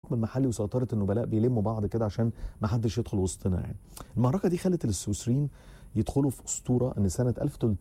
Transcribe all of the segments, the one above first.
الحكم المحلي وسيطره النبلاء بيلموا بعض كده عشان ما حدش يدخل وسطنا يعني المعركه دي خلت السويسريين يدخلوا في اسطوره ان سنه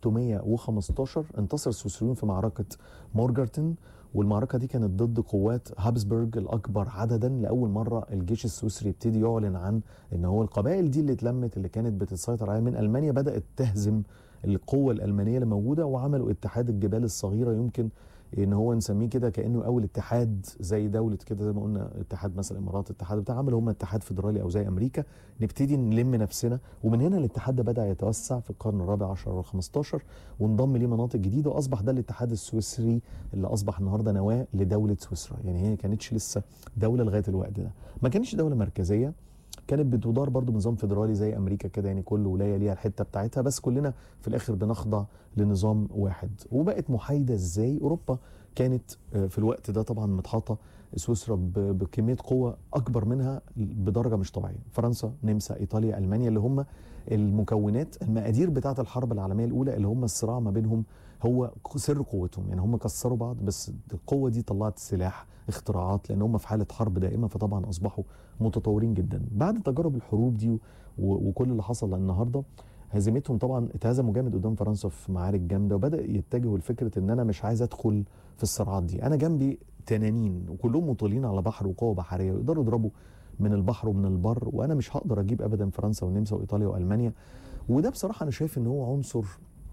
1315 انتصر السويسريون في معركه مورجرتن والمعركه دي كانت ضد قوات هابسبرج الاكبر عددا لاول مره الجيش السويسري يبتدي يعلن عن ان هو القبائل دي اللي اتلمت اللي كانت بتسيطر عليها من المانيا بدات تهزم القوه الالمانيه اللي موجوده وعملوا اتحاد الجبال الصغيره يمكن ان هو نسميه كده كانه اول اتحاد زي دوله كده زي ما قلنا اتحاد مثلا الامارات اتحاد بتاع عملوا هم اتحاد فيدرالي او زي امريكا نبتدي نلم نفسنا ومن هنا الاتحاد ده بدا يتوسع في القرن الرابع عشر وال15 وانضم ليه مناطق جديده واصبح ده الاتحاد السويسري اللي اصبح النهارده نواه لدوله سويسرا يعني هي كانتش لسه دوله لغايه الوقت ده ما كانتش دوله مركزيه كانت بتدار برضو بنظام فيدرالي زي امريكا كده يعني كل ولايه ليها الحته بتاعتها بس كلنا في الاخر بنخضع لنظام واحد وبقت محايده ازاي اوروبا كانت في الوقت ده طبعا متحاطه سويسرا بكميه قوه اكبر منها بدرجه مش طبيعيه فرنسا نمسا ايطاليا المانيا اللي هم المكونات المقادير بتاعه الحرب العالميه الاولى اللي هم الصراع ما بينهم هو سر قوتهم يعني هم كسروا بعض بس القوه دي طلعت سلاح اختراعات لان هم في حاله حرب دائمه فطبعا اصبحوا متطورين جدا بعد تجارب الحروب دي وكل اللي حصل النهارده هزيمتهم طبعا اتهزموا جامد قدام فرنسا في معارك جامده وبدا يتجهوا لفكره ان انا مش عايز ادخل في الصراعات دي انا جنبي تنانين وكلهم مطلين على بحر وقوه بحريه ويقدروا يضربوا من البحر ومن البر وانا مش هقدر اجيب ابدا فرنسا والنمسا وايطاليا والمانيا وده بصراحه انا شايف ان هو عنصر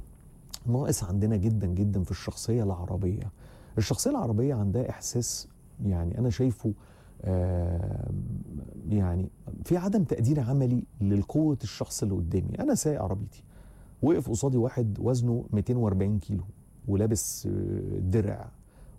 ناقص عندنا جدا جدا في الشخصيه العربيه الشخصيه العربيه عندها احساس يعني انا شايفه آه يعني في عدم تقدير عملي لقوه الشخص اللي قدامي انا سايق عربيتي وقف قصادي واحد وزنه 240 كيلو ولابس درع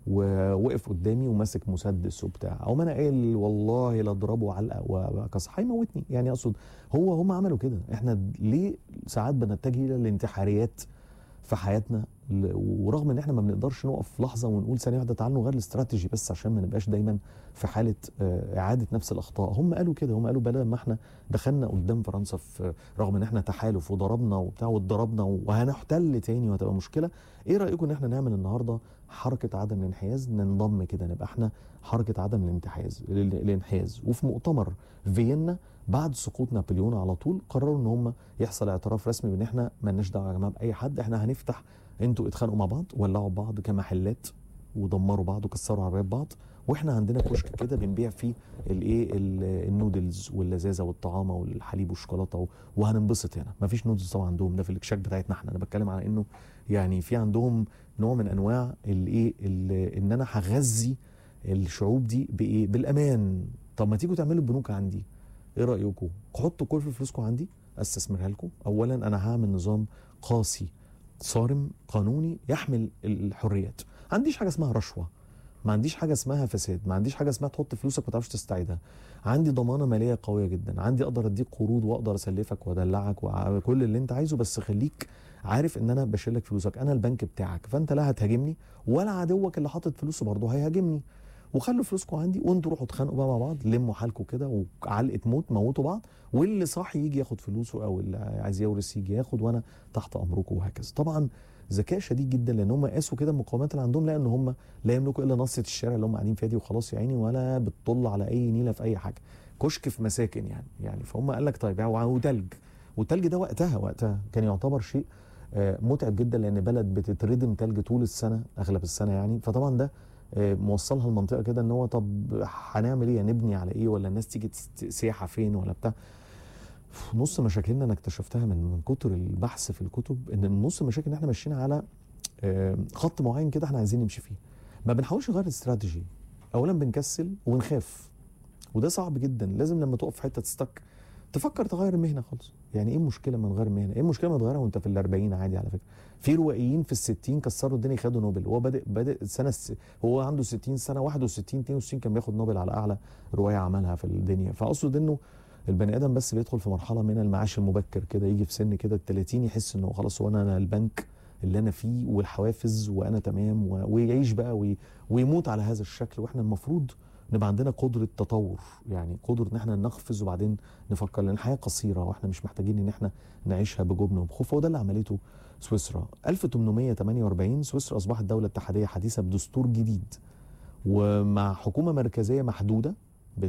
ووقف قدامي وماسك مسدس وبتاع او ما انا قايل والله لا اضربه علقه وكسر هيموتني يعني اقصد هو هم عملوا كده احنا ليه ساعات بنتجه الى الانتحاريات في حياتنا ورغم ان احنا ما بنقدرش نقف لحظه ونقول ثانيه واحده تعالوا نغير الاستراتيجي بس عشان ما نبقاش دايما في حاله اعاده نفس الاخطاء هم قالوا كده هم قالوا بدل ما احنا دخلنا قدام فرنسا في رغم ان احنا تحالف وضربنا وبتاع واتضربنا وهنحتل تاني وهتبقى مشكله ايه رايكم ان احنا نعمل النهارده حركه عدم الانحياز ننضم كده نبقى احنا حركه عدم الانتحاز الانحياز وفي مؤتمر فيينا بعد سقوط نابليون على طول قرروا ان هم يحصل اعتراف رسمي بان احنا مالناش دعوه يا جماعه باي حد احنا هنفتح انتوا اتخانقوا مع بعض ولعوا بعض كمحلات ودمروا بعض وكسروا عربيات بعض واحنا عندنا كشك كده بنبيع فيه الايه النودلز واللذاذه والطعامه والحليب والشوكولاته وهننبسط هنا مفيش نودلز طبعا عندهم ده في الاكشاك بتاعتنا احنا انا بتكلم على انه يعني في عندهم نوع من انواع الايه ان انا هغذي الشعوب دي بايه بالامان طب ما تيجوا تعملوا البنوك عندي ايه رايكم حطوا كل فلوسكم عندي استثمرها لكم اولا انا هعمل نظام قاسي صارم قانوني يحمل الحريات ما عنديش حاجه اسمها رشوه ما عنديش حاجه اسمها فساد ما عنديش حاجه اسمها تحط فلوسك ما تعرفش تستعيدها عندي ضمانه ماليه قويه جدا عندي اقدر اديك قروض واقدر اسلفك وادلعك وكل اللي انت عايزه بس خليك عارف ان انا بشيلك فلوسك انا البنك بتاعك فانت لا هتهاجمني ولا عدوك اللي حاطط فلوسه برضه هيهاجمني وخلوا فلوسكم عندي وانتوا روحوا اتخانقوا بقى مع بعض لموا حالكم كده وعلقه موت موتوا بعض واللي صاحي يجي ياخد فلوسه او اللي عايز يورث يجي ياخد وانا تحت امركم وهكذا طبعا ذكاء شديد جدا لان هم قاسوا كده المقاومات اللي عندهم لان هم لا يملكوا الا نصيه الشارع اللي هم قاعدين فيها دي وخلاص يا عيني ولا بتطل على اي نيله في اي حاجه كشك في مساكن يعني يعني فهم قال لك طيب وتلج والتلج ده وقتها وقتها كان يعتبر شيء متعب جدا لان بلد بتتردم تلج طول السنه اغلب السنه يعني فطبعا ده موصلها المنطقه كده ان هو طب هنعمل ايه نبني على ايه ولا الناس تيجي سياحه فين ولا بتاع نص مشاكلنا انا اكتشفتها من من كتر البحث في الكتب ان نص المشاكل ان احنا ماشيين على خط معين كده احنا عايزين نمشي فيه ما بنحاولش نغير الاستراتيجي اولا بنكسل وبنخاف وده صعب جدا لازم لما تقف في حته تستك تفكر تغير المهنه خالص يعني ايه المشكله ما نغير المهنه ايه المشكله ما تغيرها وانت في الأربعين عادي على فكره في روائيين في الستين كسروا الدنيا خدوا نوبل هو بادئ بادئ سنه الس... هو عنده 60 سنه 61 62 كان بياخد نوبل على اعلى روايه عملها في الدنيا فاقصد انه البني ادم بس بيدخل في مرحله من المعاش المبكر كده يجي في سن كده ال 30 يحس انه خلاص هو انا البنك اللي انا فيه والحوافز وانا تمام و... ويعيش بقى وي... ويموت على هذا الشكل واحنا المفروض نبقى عندنا قدره تطور يعني قدره ان احنا نقفز وبعدين نفكر لان الحياه قصيره واحنا مش محتاجين ان احنا نعيشها بجبن وبخوف وده اللي عملته سويسرا 1848 سويسرا اصبحت دوله اتحاديه حديثه بدستور جديد ومع حكومه مركزيه محدوده